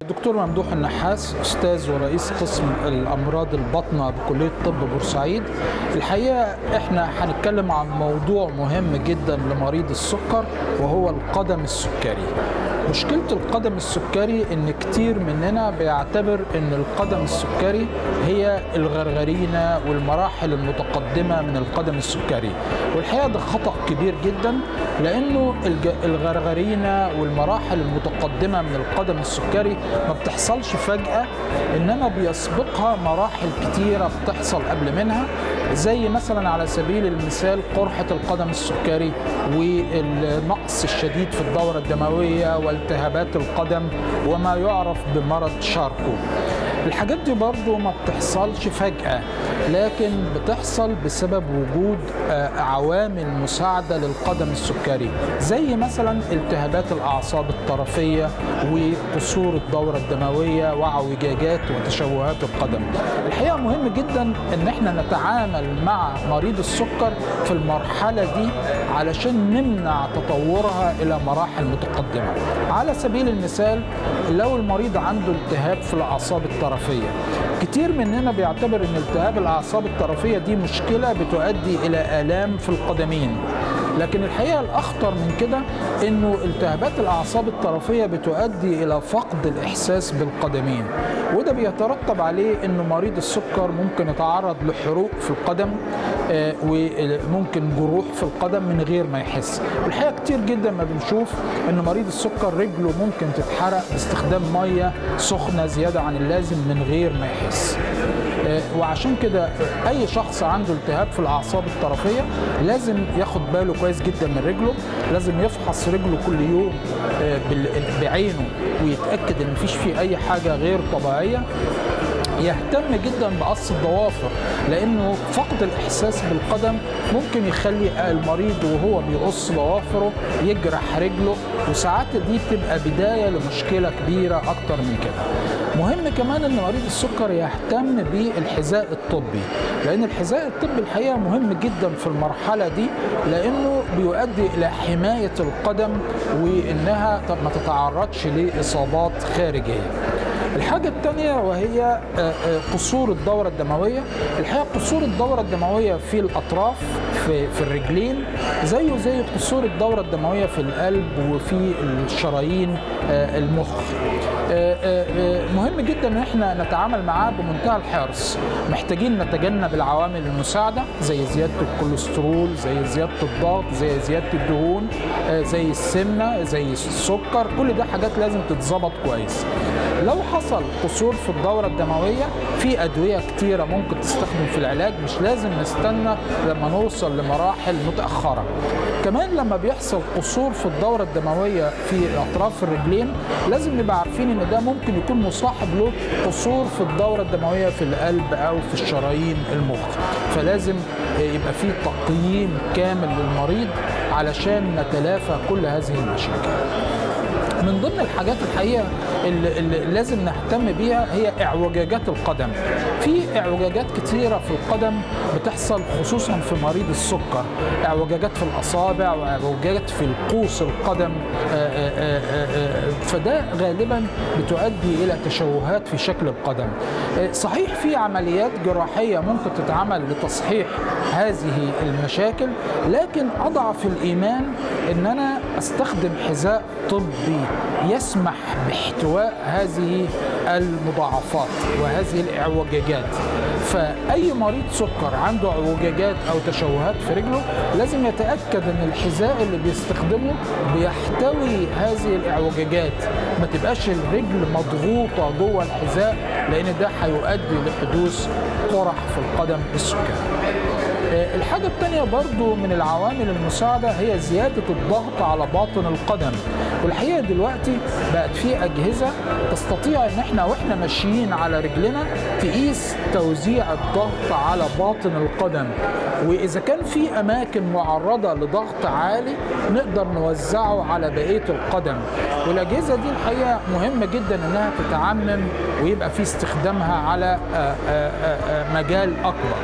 الدكتور ممدوح النحاس استاذ ورئيس قسم الامراض الباطنه بكليه طب بورسعيد الحقيقه احنا هنتكلم عن موضوع مهم جدا لمريض السكر وهو القدم السكري مشكلة القدم السكري إن كتير مننا بيعتبر إن القدم السكري هي الغرغرينة والمراحل المتقدمة من القدم السكري والحقيقة ده خطأ كبير جدا لأنه الغرغرينة والمراحل المتقدمة من القدم السكري ما بتحصلش فجأة إنما بيسبقها مراحل كتيرة بتحصل قبل منها زي مثلا على سبيل المثال قرحة القدم السكري والنقص الشديد في الدورة الدموية والتهابات القدم وما يعرف بمرض شاركو الحاجات دي برضو ما بتحصلش فجأة لكن بتحصل بسبب وجود عوامل مساعدة للقدم السكري زي مثلا التهابات الأعصاب الطرفية وقصور الدورة الدموية وعوجاجات وتشوهات القدم الحقيقة مهم جدا ان احنا نتعامل مع مريض السكر في المرحلة دي علشان نمنع تطورها إلى مراحل متقدمة على سبيل المثال لو المريض عنده التهاب في الأعصاب الطرفية كتير مننا بيعتبر ان التهاب الاعصاب الطرفيه دي مشكله بتؤدي الى الام في القدمين لكن الحقيقه الاخطر من كده انه التهابات الاعصاب الطرفيه بتؤدي الى فقد الاحساس بالقدمين وده بيترتب عليه انه مريض السكر ممكن يتعرض لحروق في القدم آه وممكن جروح في القدم من غير ما يحس الحقيقه كتير جدا ما بنشوف ان مريض السكر رجله ممكن تتحرق باستخدام ميه سخنه زياده عن اللازم من غير ما يحس آه وعشان كده اي شخص عنده التهاب في الاعصاب الطرفيه لازم ياخد باله كويس جدا من رجله لازم يفحص رجله كل يوم آه بعينه ويتاكد ان مفيش فيه اي حاجه غير طبيعيه يهتم جدا بقص الضوافر لانه فقد الاحساس بالقدم ممكن يخلي المريض وهو بيقص ضوافره يجرح رجله وساعات دي بتبقى بدايه لمشكله كبيره اكتر من كده مهم كمان ان مريض السكر يهتم بالحذاء الطبي لان الحذاء الطبي الحقيقه مهم جدا في المرحله دي لانه بيؤدي الى حمايه القدم وانها ما تتعرضش لاصابات خارجيه الحاجة الثانية وهي قصور الدورة الدموية الحقيقة قصور الدورة الدموية في الأطراف في, في الرجلين زيه زي قصور الدورة الدموية في القلب وفي الشرايين المخ مهم جدا ان احنا نتعامل معاه بمنتهى الحرص محتاجين نتجنب العوامل المساعده زي زياده الكوليسترول زي زياده الضغط زي زياده الدهون زي السمنه زي السكر كل ده حاجات لازم تتظبط كويس لو حصل قصور في الدورة الدموية في أدوية كتيرة ممكن تستخدم في العلاج مش لازم نستنى لما نوصل لمراحل متأخرة كمان لما بيحصل قصور في الدورة الدموية في أطراف الرجلين لازم نبقى عارفين إن ده ممكن يكون مصاحب له قصور في الدورة الدموية في القلب أو في الشرايين المخ فلازم يبقى في تقييم كامل للمريض علشان نتلافى كل هذه المشاكل من ضمن الحاجات الحقيقه اللي, اللي لازم نهتم بيها هي اعوجاجات القدم في اعوجاجات كتيره في القدم بتحصل خصوصا في مريض السكر اعوجاجات في الاصابع واعوجاجات في القوس القدم آآ آآ فده غالبا بتؤدي الى تشوهات في شكل القدم صحيح في عمليات جراحيه ممكن تتعمل لتصحيح هذه المشاكل لكن اضعف الايمان ان انا استخدم حذاء طبي يسمح باحتواء هذه المضاعفات وهذه الاعوجاجات فأي مريض سكر عنده اعوجاجات أو تشوهات في رجله لازم يتأكد أن الحذاء اللي بيستخدمه بيحتوي هذه الاعوجاجات ما تبقاش الرجل مضغوطة جوه الحذاء لأن ده هيؤدي لحدوث قرح في القدم السكري الحاجة الثانية برضو من العوامل المساعدة هي زيادة الضغط على باطن القدم والحقيقة دلوقتي بقت في أجهزة تستطيع إن احنا وإحنا ماشيين على رجلنا تقيس توزيع الضغط على باطن القدم وإذا كان في أماكن معرضة لضغط عالي نقدر نوزعه على بقية القدم والأجهزة دي الحقيقة مهمة جدا إنها تتعمم ويبقى في استخدامها على مجال أكبر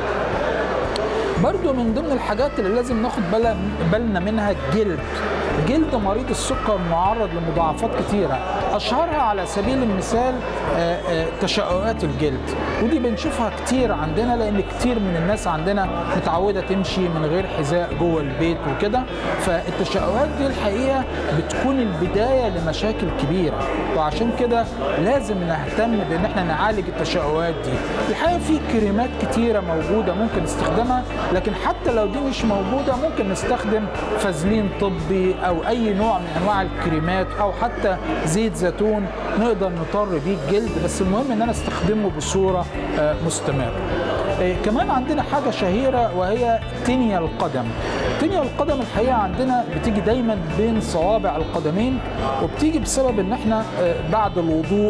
برضو من ضمن الحاجات اللي لازم ناخد بالنا منها الجلد جلد مريض السكر معرض لمضاعفات كتيرة اشهرها على سبيل المثال آه، آه، تشققات الجلد ودي بنشوفها كتير عندنا لان كتير من الناس عندنا متعوده تمشي من غير حذاء جوه البيت وكده فالتشققات دي الحقيقه بتكون البدايه لمشاكل كبيره وعشان كده لازم نهتم بان احنا نعالج التشققات دي الحقيقه في كريمات كتيره موجوده ممكن نستخدمها لكن حتى لو دي مش موجوده ممكن نستخدم فازلين طبي او اي نوع من انواع الكريمات او حتى زيت زيتون نقدر نطر بيه الجلد بس المهم ان انا استخدمه بصوره آه، مستمره آه، كمان عندنا حاجه شهيره وهي تنيا القدم تنيا القدم الحقيقه عندنا بتيجي دايما بين صوابع القدمين وبتيجي بسبب ان احنا آه، بعد الوضوء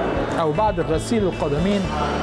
او بعد غسيل القدمين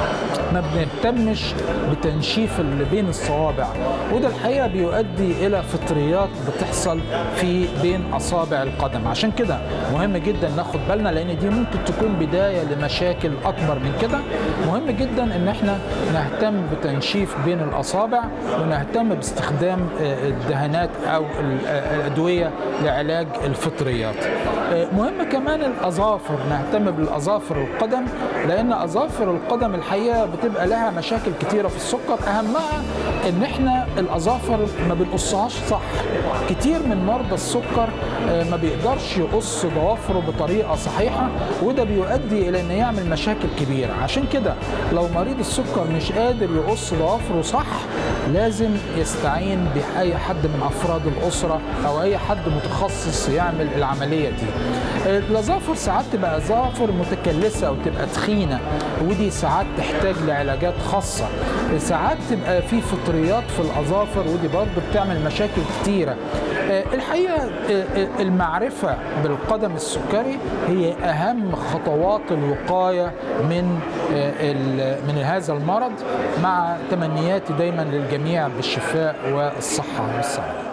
ما بنهتمش بتنشيف اللي بين الصوابع وده الحقيقه بيؤدي الى فطريات بتحصل في بين اصابع القدم عشان كده مهم جدا ناخد بالنا لان دي ممكن تكون بدايه لمشاكل اكبر من كده مهم جدا ان احنا نهتم بتنشيف بين الاصابع ونهتم باستخدام آه، الدهانات او ال- آه، الادويه لعلاج الفطريات آه، مهم كمان الاظافر نهتم بالاظافر القدم لان اظافر القدم الحقيقه بتبقى لها مشاكل كتيره في السكر اهمها ان احنا الاظافر ما بنقصهاش صح كتير من مرضى السكر آه، ما بيقدرش يقص ضوافره بطريقه صحيحه وده بيؤدي الى انه يعمل مشاكل كبيره عشان كده لو مريض السكر مش قادر يقص ضوافره صح لازم يستعين باي حد من افراد الاسره او اي حد متخصص يعمل العمليه دي آه، الاظافر ساعات تبقى اظافر متكلسه او تبقى تخينه ودي ساعات تحتاج لعلاجات خاصه ساعات تبقى في فطريات في الاظافر ودي برضه بتعمل مشاكل كتيره آه، الحقيقه آه، آه، المعرفه بالقدم السكري هي اهم خطوات الوقايه من آه، ال- من هذا المرض مع تمنياتي دايما للجميع بالشفاء والصحه والسعاده